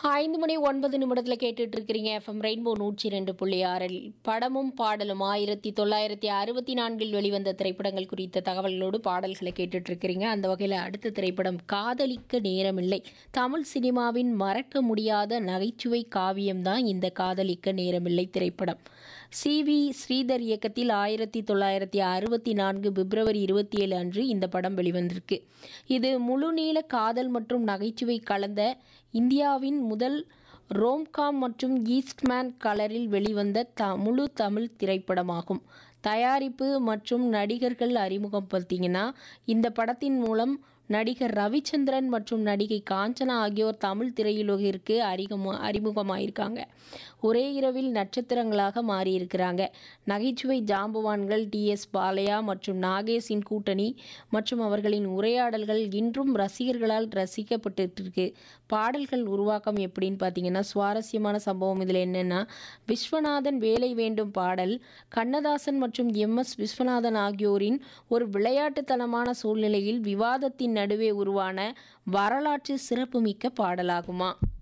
ஐந்து மணி ஒன்பது நிமிடத்தில் கேட்டுட்டு இருக்கிறீங்க எஃப்எம் ரெயின்போ நூற்றி ரெண்டு புள்ளி ஆறில் படமும் பாடலும் ஆயிரத்தி தொள்ளாயிரத்தி அறுபத்தி நான்கில் வெளிவந்த திரைப்படங்கள் குறித்த தகவல்களோடு பாடல்களை கேட்டுட்டு இருக்கிறீங்க அந்த வகையில் அடுத்த திரைப்படம் காதலிக்க நேரமில்லை தமிழ் சினிமாவின் மறக்க முடியாத நகைச்சுவை காவியம்தான் இந்த காதலிக்க நேரமில்லை திரைப்படம் சி வி ஸ்ரீதர் இயக்கத்தில் ஆயிரத்தி தொள்ளாயிரத்தி அறுபத்தி நான்கு பிப்ரவரி இருபத்தி ஏழு அன்று இந்த படம் வெளிவந்திருக்கு இது முழுநீள காதல் மற்றும் நகைச்சுவை கலந்த இந்தியாவின் முதல் ரோம்காம் மற்றும் ஈஸ்ட்மேன் கலரில் வெளிவந்த த முழு தமிழ் திரைப்படமாகும் தயாரிப்பு மற்றும் நடிகர்கள் அறிமுகம் பார்த்தீங்கன்னா இந்த படத்தின் மூலம் நடிகர் ரவிச்சந்திரன் மற்றும் நடிகை காஞ்சனா ஆகியோர் தமிழ் திரையுலகிற்கு அறிமுக அறிமுகமாயிருக்காங்க ஒரே இரவில் நட்சத்திரங்களாக மாறியிருக்கிறாங்க நகைச்சுவை ஜாம்பவான்கள் டி எஸ் பாலையா மற்றும் நாகேஷின் கூட்டணி மற்றும் அவர்களின் உரையாடல்கள் இன்றும் ரசிகர்களால் ரசிக்கப்பட்டு பாடல்கள் உருவாக்கம் எப்படின்னு பார்த்தீங்கன்னா சுவாரஸ்யமான சம்பவம் இதில் என்னென்னா விஸ்வநாதன் வேலை வேண்டும் பாடல் கண்ணதாசன் மற்றும் எம் எஸ் விஸ்வநாதன் ஆகியோரின் ஒரு விளையாட்டுத்தனமான சூழ்நிலையில் விவாதத்தின் நடுவே உருவான வரலாற்று சிறப்புமிக்க பாடலாகுமா